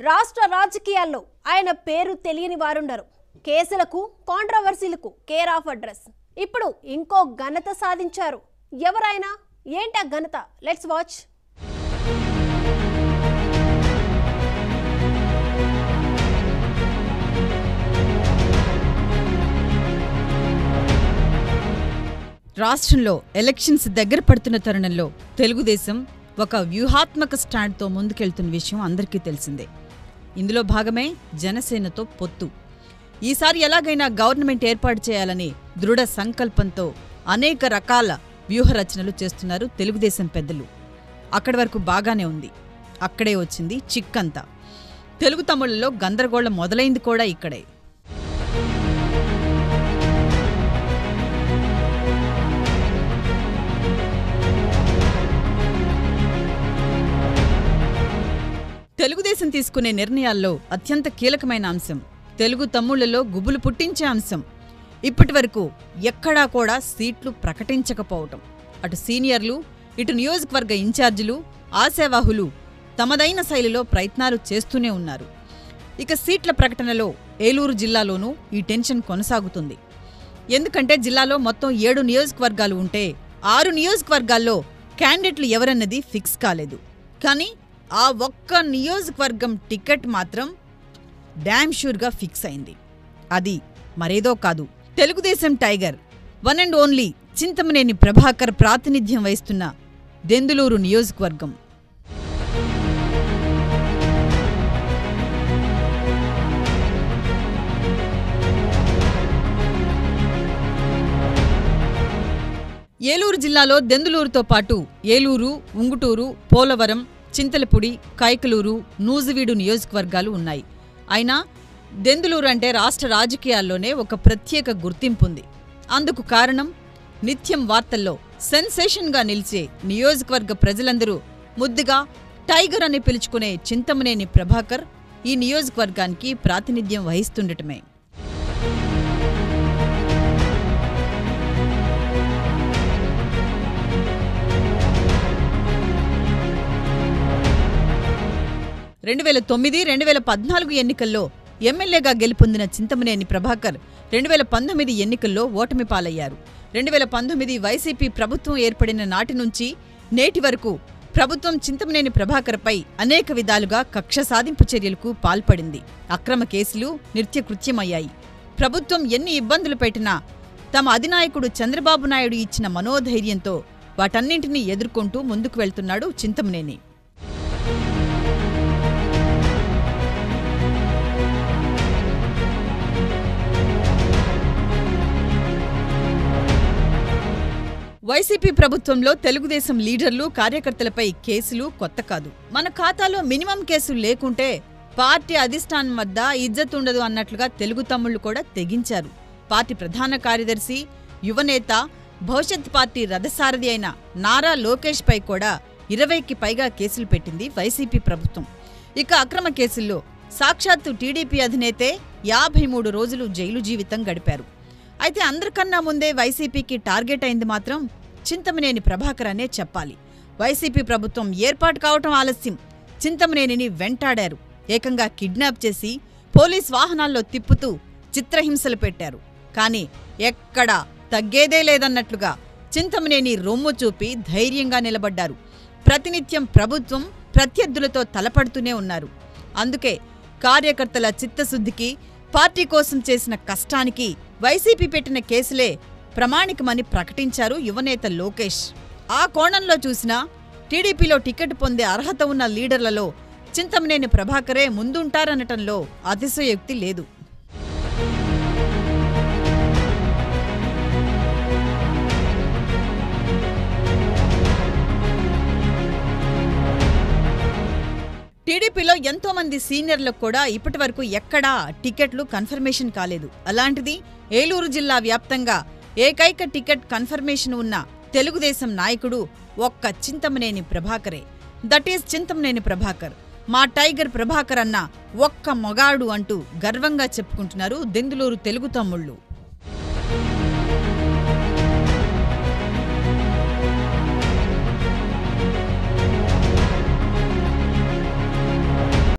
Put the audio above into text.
రాష్ట్ర రాజకీయాల్లో ఆయన పేరు తెలియని వారుండరు కేసులకు కాంట్రవర్సీలకు కేర్ ఆఫ్ అడ్రస్ ఇప్పుడు ఇంకో ఘనత సాధించారు ఎవరైనా ఏంటా ఘనత లెట్స్ వాచ్ రాష్ట్రంలో ఎలక్షన్స్ దగ్గర పడుతున్న తరుణంలో తెలుగుదేశం ఒక వ్యూహాత్మక స్టాండ్తో ముందుకెళ్తున్న విషయం అందరికీ తెలిసిందే ఇందులో భాగమే జనసేనతో పొత్తు ఈసారి ఎలాగైనా గవర్నమెంట్ ఏర్పాటు చేయాలని దృఢ సంకల్పంతో అనేక రకాల వ్యూహ రచనలు చేస్తున్నారు తెలుగుదేశం పెద్దలు అక్కడి వరకు బాగానే ఉంది అక్కడే వచ్చింది చిక్కంతా తెలుగు తమిళుల్లో గందరగోళం మొదలైంది కూడా ఇక్కడే తెలుగుదేశం తీసుకునే నిర్ణయాల్లో అత్యంత కీలకమైన అంశం తెలుగు తమ్ముళ్లలో గుబులు పుట్టించే అంశం ఇప్పటి వరకు ఎక్కడా కూడా సీట్లు ప్రకటించకపోవటం అటు సీనియర్లు ఇటు నియోజకవర్గ ఇన్ఛార్జీలు ఆశావాహులు తమదైన శైలిలో ప్రయత్నాలు చేస్తూనే ఉన్నారు ఇక సీట్ల ప్రకటనలో ఏలూరు జిల్లాలోనూ ఈ టెన్షన్ కొనసాగుతుంది ఎందుకంటే జిల్లాలో మొత్తం ఏడు నియోజకవర్గాలు ఉంటే ఆరు నియోజకవర్గాల్లో క్యాండిడేట్లు ఎవరన్నది ఫిక్స్ కాలేదు కానీ ఆ ఒక్క నియోజకవర్గం టికెట్ మాత్రం డ్యామ్ షూర్గా ఫిక్స్ అయింది అది మరేదో కాదు Telugu Desam tiger one and only Chintamaneni Prabhakar ప్రాతినిధ్యం వహిస్తున్న దెందులూరు నియోజకవర్గం ఏలూరు జిల్లాలో దెందులూరుతో పాటు ఏలూరు ఉంగుటూరు పోలవరం చింతలపూడి కైకలూరు నూజివీడు నియోజకవర్గాలు ఉన్నాయి అయినా దెందులూరు అంటే రాష్ట్ర రాజకీయాల్లోనే ఒక ప్రత్యేక గుర్తింపు ఉంది అందుకు కారణం నిత్యం వార్తల్లో సెన్సేషన్గా నిలిచే నియోజకవర్గ ప్రజలందరూ ముద్దుగా టైగర్ అని పిలుచుకునే చింతమనేని ప్రభాకర్ ఈ నియోజకవర్గానికి ప్రాతినిధ్యం వహిస్తుండటమే రెండు వేల తొమ్మిది రెండు వేల పద్నాలుగు ఎన్నికల్లో ఎమ్మెల్యేగా గెలుపొందిన చింతమనేని ప్రభాకర్ రెండు వేల పంతొమ్మిది ఎన్నికల్లో ఓటమి పాలయ్యారు రెండు వేల పంతొమ్మిది వైసీపీ ప్రభుత్వం ఏర్పడిన నాటి నుంచి నేటి వరకు ప్రభుత్వం చింతమనేని ప్రభాకర్పై అనేక విధాలుగా కక్ష సాధింపు చర్యలకు పాల్పడింది అక్రమ కేసులు నిత్యకృత్యమయ్యాయి ప్రభుత్వం ఎన్ని ఇబ్బందులు పెట్టినా తమ అధినాయకుడు చంద్రబాబు నాయుడు ఇచ్చిన మనోధైర్యంతో వాటన్నింటినీ ఎదుర్కొంటూ ముందుకు వెళ్తున్నాడు చింతమనేని వైసీపీ ప్రభుత్వంలో తెలుగుదేశం లీడర్లు కార్యకర్తలపై కేసులు కొత్త కాదు మన ఖాతాలో మినిమం కేసులు లేకుంటే పార్టీ అధిష్టానం వద్ద ఇజ్జత్ ఉండదు అన్నట్లుగా తెలుగు తమ్ముళ్లు కూడా తెగించారు పార్టీ ప్రధాన కార్యదర్శి యువనేత భవిష్యత్ పార్టీ రథసారథి అయిన నారా లోకేష్ పై కూడా ఇరవైకి పైగా కేసులు పెట్టింది వైసీపీ ప్రభుత్వం ఇక అక్రమ కేసుల్లో సాక్షాత్తు టీడీపీ అధినేతే యాభై మూడు రోజులు జైలు జీవితం గడిపారు అయితే అందరికన్నా ముందే వైసీపీకి టార్గెట్ అయింది మాత్రం చింతమనేని ప్రభాకర్ అనే చెప్పాలి వైసీపీ ప్రభుత్వం ఏర్పాటు కావటం ఆలస్యం చింతమనేనిని వెంటాడారు ఏకంగా కిడ్నాప్ చేసి పోలీస్ వాహనాల్లో తిప్పుతూ చిత్రహింసలు పెట్టారు కానీ ఎక్కడా తగ్గేదే లేదన్నట్లుగా చింతమనేని రొమ్ము చూపి ధైర్యంగా నిలబడ్డారు ప్రతినిత్యం ప్రభుత్వం ప్రత్యర్థులతో తలపడుతూనే ఉన్నారు అందుకే కార్యకర్తల చిత్తశుద్ధికి పార్టీ కోసం చేసిన కష్టానికి వైసీపీ పెట్టిన కేసులే ప్రమాణికమని ప్రకటించారు యువనేత లోకేష్ ఆ కోణంలో చూసినా టీడీపీలో టికెట్ పొందే అర్హత ఉన్న లీడర్లలో చింతమనేని ప్రభాకరే ముందుంటారనటంలో అతిశయోక్తి లేదు టీడీపీలో ఎంతో మంది సీనియర్లకు కూడా ఇప్పటి వరకు ఎక్కడా టికెట్లు కన్ఫర్మేషన్ కాలేదు అలాంటిది ఏలూరు జిల్లా వ్యాప్తంగా ఏకైక టికెట్ కన్ఫర్మేషన్ ఉన్న తెలుగుదేశం నాయకుడు ఒక్క చింతమనేని ప్రభాకరే దట్ ఈస్ చింతమనేని ప్రభాకర్ మా టైగర్ ప్రభాకర్ అన్న ఒక్క మొగాడు అంటూ గర్వంగా చెప్పుకుంటున్నారు దెందులూరు తెలుగు తమ్ముళ్ళు